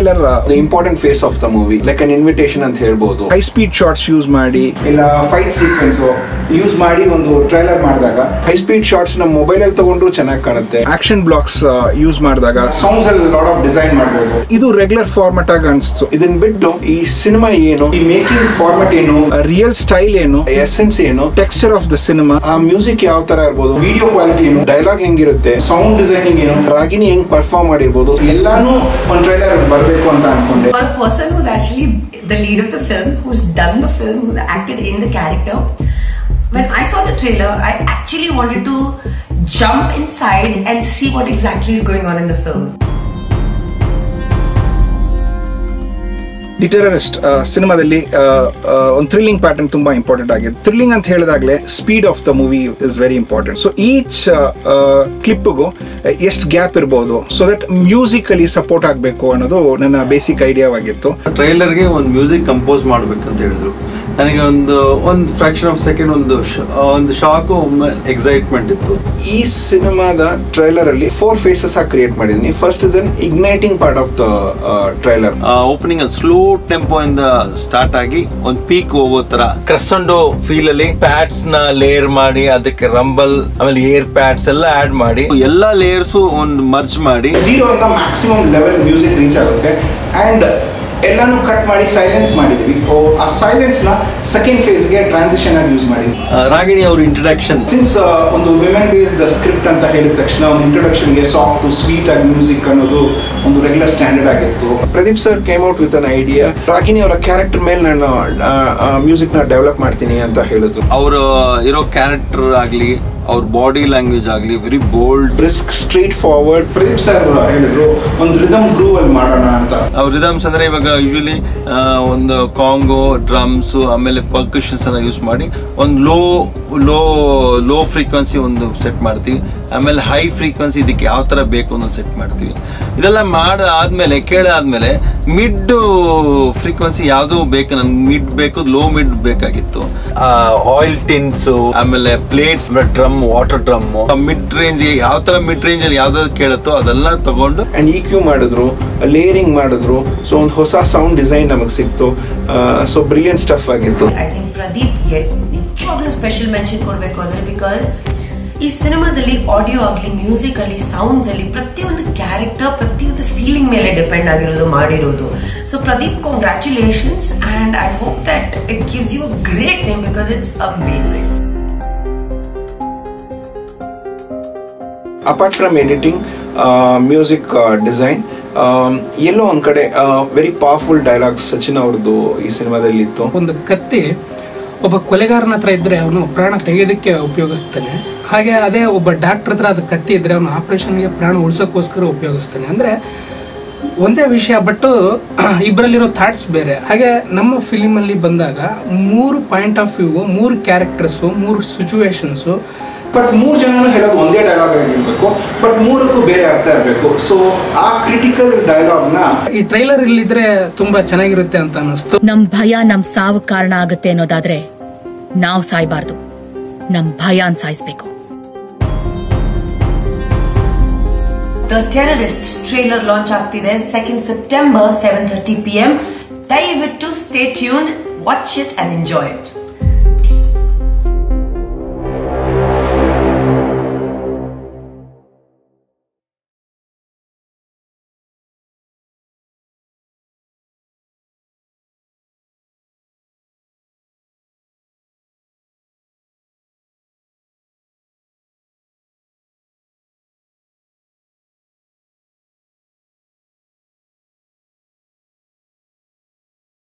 Trailer important phase of the movie like an invitation ಅಂತ ಹೇಳ್ಬೋದು high speed shorts use ಮಾಡಿ ಇಲ್ಲ fight sequence use ಮಾಡಿ ಒಂದು ಟ್ರೈಲರ್ ಮಾಡಿದಾಗ ಹೈ ಸ್ಪೀಡ್ ಶಾರ್ಟ್ಸ್ ನಮ್ಮ ಮೊಬೈಲ್ ಅಲ್ಲಿ ತಗೊಂಡ್ರು ಚೆನ್ನಾಗಿ ಕಾಣುತ್ತೆ ಆಕ್ಷನ್ ಬ್ಲಾಕ್ಸ್ ಯೂಸ್ ಮಾಡಿದಾಗ ಸಾಂಗ್ಸ್ ಅಲ್ಲಿ ಲಾಟ್ ಆಫ್ ಡಿಸೈನ್ ಮಾಡಬಹುದು ಇದು ರೆಗ್ಯುಲರ್ ಫಾರ್ಮೆಟ್ ಆಗಿ ಅನ್ಸ್ತು ಇದನ್ನ ಬಿಟ್ಟು ಈ ಸಿನಿಮಾ ಏನು ಈ ಮೇಕಿಂಗ್ ಫಾರ್ಮೆಟ್ ಏನು ರಿಯಲ್ ಸ್ಟೈಲ್ ಏನು ಎಸೆನ್ಸ್ ಏನು ಟೆಕ್ಸ್ಚರ್ ಆಫ್ ದ ಸಿನಿಮಾ ಆ ಮ್ಯೂಸಿಕ್ ಯಾವ ತರ ಇರ್ಬೋದು ವಿಡಿಯೋ ಕ್ವಾಲಿಟಿ ಏನು ಡೈಲಾಗ್ ಹೆಂಗಿರುತ್ತೆ ಸೌಂಡ್ ಡಿಸೈನಿಂಗ್ ಏನು ರಾಗಿನಿ ಹೆಂಗ್ ಪರ್ಫಾರ್ಮ್ ಮಾಡಿರ್ಬೋದು ಎಲ್ಲಾನು ಒಂದು ಟ್ರೈಲರ್ ಬರಬೇಕು ಅಂತ ಅನ್ಕೊಂಡೆ For a person who's actually the lead of the film, who's done the film, who's acted in the character, when I saw the trailer, I actually wanted to jump inside and see what exactly is going on in the film. The terrorist ಸಿನಿಮಾದಲ್ಲಿ ಒಂದು thrilling pattern ತುಂಬಾ important ಆಗಿದೆ thrilling ಅಂತ ಹೇಳಿದಾಗಲೇ speed of the movie is very important so each ಕ್ಲಿಪ್ಗೂ ಎಷ್ಟು gap ಇರ್ಬೋದು so that musically support ಆಗಬೇಕು ಅನ್ನೋದು ನನ್ನ ಬೇಸಿಕ್ ಐಡಿಯಾವಾಗಿತ್ತು ಟ್ರೈಲರ್ಗೆ ಒಂದು ಮ್ಯೂಸಿಕ್ ಕಂಪೋಸ್ ಮಾಡ್ಬೇಕಂತ ಹೇಳಿದ್ರು ನನಗೆ ಒಂದು ಒಂದು ಫ್ರಾಕ್ಷನ್ ಆಫ್ ಸೆಕೆಂಡ್ ಒಂದು ಶ- ಒಂದು ಶಾಕು ಒಮ್ಮೆ ಎಕ್ಸೈಟ್ಮೆಂಟ್ ಇತ್ತು ಈ ಸಿನಿಮಾದ ಟ್ರೈಲರ್ ಅಲ್ಲಿ ಫೋರ್ ಫೇಸಸ್ ಆಗಿ ಕ್ರಿಯೇಟ್ ಮಾಡಿದೀನಿ first is an igniting part of the trailer opening ಅಲ್ಲಿ ಸ್ಲೋ ಟೆಂಪೋ ಇಂದ ಸ್ಟಾರ್ಟ್ ಆಗಿ ಒಂದು ಪೀಕ್ ಹೋಗೋ ತರ ಕ್ರಸಂಡೋ ಫೀಲ್ ಅಲ್ಲಿ ಪ್ಯಾಡ್ಸ್ ನ ಲೇಯರ್ ಮಾಡಿ ಅದಕ್ಕೆ ರಂಬಲ್ ಆಮೇಲೆ ಏರ್ ಪ್ಯಾಡ್ಸ್ ಎಲ್ಲ ಆಡ್ ಮಾಡಿ ಎಲ್ಲಾ ಲೇಯರ್ಸ್ ಒಂದು ಮರ್ಜ್ ಮಾಡಿ ಝೀರೋ ಅಂತ ಮ್ಯಾಕ್ಸಿಮಮ್ ಲೆವೆಲ್ ಮ್ಯೂಸಿಕ್ ರೀಚ್ ಆಗುತ್ತೆ ಆ್ಯಂಡ್ ಎಲ್ಲಾನು ಕಟ್ ಮಾಡಿ ಸೈಲೆನ್ಸ್ ಮಾಡಿದ್ವಿ ಓ, ಆ ಸೈಲೆನ್ಸ್ ನ ಸೆಕೆಂಡ್ ಫೇಸ್ಗೆ ಟ್ರಾನ್ಸಿಷನ್ ಆಗಿ ಯೂಸ್ ಮಾಡಿದ್ವಿ ಆ, ರಾಗಿಣಿ ಅವ್ರ ಇಂಟ್ರಡಕ್ಷನ್ ಸಿನ್ಸ್ ಒಂದು ವಿಮೆನ್ ಬೇಸ್ಡ್ ಸ್ಕ್ರಿಪ್ಟ್ ಅಂತ ಹೇಳಿದ ತಕ್ಷಣ ಒಂದು ಇಂಟ್ರೊಡಕ್ಷನ್ಗೆ ಸಾಫ್ಟ್ ಸ್ವೀಟ್ ಆಗಿ ಮ್ಯೂಸಿಕ್ ಅನ್ನೋದು ಒಂದು ರೆಗ್ಯುಲರ್ ಸ್ಟ್ಯಾಂಡರ್ಡ್ ಆಗಿತ್ತು Pradeep sir came out with an idea Ragini ಅವರ ಕ್ಯಾರೆಕ್ಟರ್ ಮೇಲೆ ನಾನು ಮ್ಯೂಸಿಕ್ ನ ಡೆವಲಪ್ ಮಾಡ್ತೀನಿ ಅಂತ ಹೇಳಿದ್ರು ಅವ್ರ ಇರೋ ಕ್ಯಾರೆಕ್ಟರ್ ಆಗ್ಲಿ ಅವ್ರ ಬಾಡಿ ಲ್ಯಾಂಗ್ವೇಜ್ ಆಗ್ಲಿ very bold brisk straightforward Pradeep sir ಹೇಳಿದ್ರು ಒಂದು ರಿದಮ್ ಗ್ರೂವ್ ಅಲ್ಲಿ ಮಾಡೋಣ ಅಂತ ಅವ್ರ ರಿದಮ್ಸ್ ಅಂದ್ರೆ ಇವಾಗ ಯೂಶಲಿ ಒಂದು ಕಾಂಗೋ ಡ್ರಮ್ಸ್ ಆಮೇಲೆ ಪರ್ಕಷನ್ಸ್ ಅನ್ನ ಯೂಸ್ ಮಾಡಿ ಒಂದು ಲೋ ಲೋ ಲೋ ಫ್ರೀಕ್ವೆನ್ಸಿ ಒಂದು ಸೆಟ್ ಮಾಡ್ತೀವಿ ಆಮೇಲೆ ಹೈ ಫ್ರೀಕ್ವೆನ್ಸಿ ಇದಕ್ಕೆ ಯಾವ ತರ ಬೇಕು ಅನ್ನೋದು ಸೆಟ್ ಮಾಡ್ತೀವಿ ಇದೆಲ್ಲ ಮಾಡ ಆದ್ಮೇಲೆ ಕೇಳಾದ್ಮೇಲೆ ಮಿಡ್ ಫ್ರೀಕ್ವೆನ್ಸಿ ಯಾವ್ದು ಬೇಕು ನನ್ಗೆ ಮಿಡ್ ಬೇಕು ಲೋ ಮಿಡ್ ಬೇಕಾಗಿತ್ತು ಆಯಿಲ್ ಟಿನ್ಸ್ ಆಮೇಲೆ plates drum water drum mid range ಯಾವ ತರ ಮಿಡ್ ರೇಂಜ್ ಅಲ್ಲಿ ಯಾವ್ದಾದ್ರು ಕೇಳುತ್ತೋ ಅದೆಲ್ಲ ತಗೊಂಡು ಅಂಡ್ ಇ ಕ್ಯೂ ಮಾಡಿದ್ರು ಲೇರಿಂಗ್ ಮಾಡಿದ್ರು ಸೊ ಒಂದು ಹೊಸ ಸೌಂಡ್ ಡಿಸೈನ್ ನಮಗೆ ಸಿಕ್ತು ಸೊ ಬ್ರಿಲಿಯಂಟ್ ಸ್ಟಫ್ ಆಗಿತ್ತು ಐ ಥಿಂಕ್ ಪ್ರದೀಪ್ಗೆ ನಿಜವಾಗ್ಲೂ ಸ್ಪೆಷಲ್ ಮೆನ್ಷನ್ ಕೊಡಬೇಕು ಅಂದ್ರೆ ಬಿಕಾಸ್ ಈ ಸಿನಿಮಾದಲ್ಲಿ ಆಡಿಯೋ ಆಗಲಿ ಮ್ಯೂಸಿಕ್ ಅಲ್ಲಿ ಸೌಂಡ್ಸ್ ಅಲ್ಲಿ ಪ್ರತಿಯೊಂದು ಕ್ಯಾರೆಕ್ಟರ್ ಪ್ರತಿಯೊಂದು ಫೀಲಿಂಗ್ ಮೇಲೆ ಡಿಪೆಂಡ್ ಆಗಿರೋದು ಮಾಡಿರೋದು so Pradeep congratulations and I hope that it gives you great name because it's amazing apart from editing music design ಎಲ್ಲೋ ಒಂದ್ ಕಡೆ ವೆರಿ ಪವರ್ಫುಲ್ ಡೈಲಾಗ್ ಸಚಿನ್ ಅವ್ರದ್ದು ಈ ಸಿನಿಮಾದಲ್ಲಿ ಇತ್ತು ಒಂದು ಕತ್ತಿ ಒಬ್ಬ ಕೊಲೆಗಾರನ ಹತ್ರ ಇದ್ರೆ ಅವನು ಪ್ರಾಣ ತೆಗೆಯೋದಕ್ಕೆ ಉಪಯೋಗಿಸ್ತಾನೆ ಹಾಗೆ ಅದೇ ಒಬ್ಬ ಡಾಕ್ಟರ್ ಹತ್ರ ಅದು ಕತ್ತಿ ಇದ್ರೆ ಅವನು ಆಪರೇಷನ್ಗೆ ಪ್ರಾಣ ಉಳಿಸೋಕ್ಕೋಸ್ಕರ ಉಪಯೋಗಿಸ್ತಾನೆ ಅಂದ್ರೆ ಒಂದೇ ವಿಷಯ ಬಟ್ ಇಬ್ಬರಲ್ಲಿರೋ ಥಾಟ್ಸ್ ಬೇರೆ ಹಾಗೆ ನಮ್ಮ ಫಿಲಿಮ್ ಅಲ್ಲಿ ಬಂದಾಗ ಮೂರು ಪಾಯಿಂಟ್ ಆಫ್ ವ್ಯೂ ಮೂರು ಕ್ಯಾರೆಕ್ಟರ್ಸು ಮೂರು ಸಿಚುವೇಶನ್ಸು ಬಟ್ ಮೂರು ಜನನು ಹೇಳೋದು ಒಂದೇ ಡೈಲಾಗ್ ಆಗಿರ್ಬೇಕು ಬಟ್ ಮೂರಕ್ಕೂ ಬೇರೆ ಅರ್ಥ ಇರಬೇಕು ಸೊ ಆ ಕ್ರಿಟಿಕಲ್ ಡೈಲಾಗ್ನ ಈ ಟ್ರೈಲರ್ ಇಲ್ಲಿದ್ರೆ ತುಂಬಾ ಚೆನ್ನಾಗಿರುತ್ತೆ ಅಂತ ಅನಿಸ್ತು ನಮ್ ಭಯ ನಮ್ ಸಾವು ಕಾರಣ ಆಗುತ್ತೆ ಅನ್ನೋದಾದ್ರೆ ನಾವ್ ಸಾಯ್ಬಾರ್ದು ನಮ್ ಭಯನ್ ಸಾಯಿಸ್ಬೇಕು ದ ಟೆರರಿಸ್ಟ್ ಟ್ರೇಲರ್ ಲಾಂಚ್ ಆಗ್ತಿದೆ second September seven thirty P M ದಯವಿಟ್ಟು stay tuned watch it and enjoy it